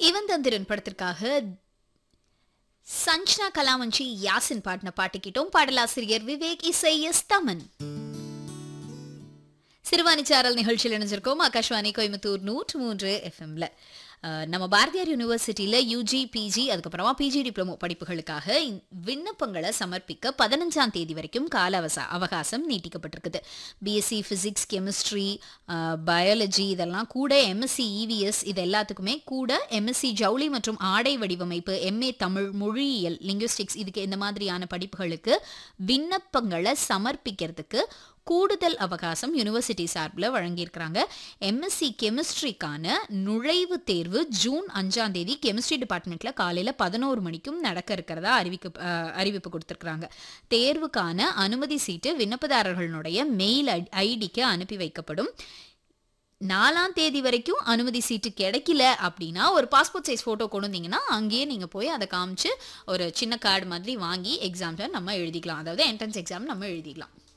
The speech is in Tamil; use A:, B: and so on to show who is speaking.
A: இவன் தந்திரன் படத்திற்காக சஞ்சனா கலாமஞ்சி யாசின் பாடின பாட்டு கேட்டோம் பாடலாசிரியர் விவேக் இசை எஸ் தமன் சிறுவாணி சாரல் நிகழ்ச்சியில் இணைஞ்சிருக்கோம் ஆகாஷ்வாணி கோயம்புத்தூர் நூற்று மூன்று எஃப்எம்ல நம்ம பாரதியார் யூனிவர்சிட்டியில் யூஜி பிஜி அதுக்கப்புறமா பிஜி டிப்ளமோ படிப்புகளுக்காக இந்த விண்ணப்பங்களை சமர்ப்பிக்க பதினஞ்சாம் தேதி வரைக்கும் கால அவசா அவகாசம் நீட்டிக்கப்பட்டிருக்குது பிஎஸ்சி ஃபிசிக்ஸ் கெமிஸ்ட்ரி பயாலஜி இதெல்லாம் கூட எம்எஸ்சி இவிஎஸ் இது எல்லாத்துக்குமே கூட எம்எஸ்சி ஜவுளி மற்றும் ஆடை வடிவமைப்பு எம்ஏ தமிழ் மொழியியல் லிங்குவிஸ்டிக்ஸ் இதுக்கு இந்த மாதிரியான படிப்புகளுக்கு விண்ணப்பங்களை சமர்ப்பிக்கிறதுக்கு கூடுதல் அவகாசம் யூனிவர்சிட்டி சார்பில் வழங்கியிருக்கிறாங்க எம்எஸ்சி கெமிஸ்ட்ரிக்கான நுழைவு தேர்வு ஜூன் அஞ்சாம் தேதி கெமிஸ்ட்ரி டிபார்ட்மெண்ட்ல காலையில் பதினோரு மணிக்கும் நடக்க இருக்கிறதா அறிவிக்க அஹ், அறிவிப்பு கொடுத்துருக்குறாங்க தேர்வுக்கான அனுமதி சீட்டு விண்ணப்பதாரர்களுடைய மெயில் ஐடிக்கு அனுப்பி வைக்கப்படும் நாலாம் தேதி வரைக்கும் அனுமதி சீட்டு கிடைக்கல அப்படின்னா ஒரு பாஸ்போர்ட் சைஸ் ஃபோட்டோ கொண்டு வந்தீங்கன்னா அங்கேயே நீங்கள் போய் அதை காமிச்சு ஒரு சின்ன கார்டு மாதிரி வாங்கி எக்ஸாம்ஸை நம்ம எழுதிக்கலாம் அதாவது என்ட்ரன்ஸ் எக்ஸாம் நம்ம எழுதிக்கலாம்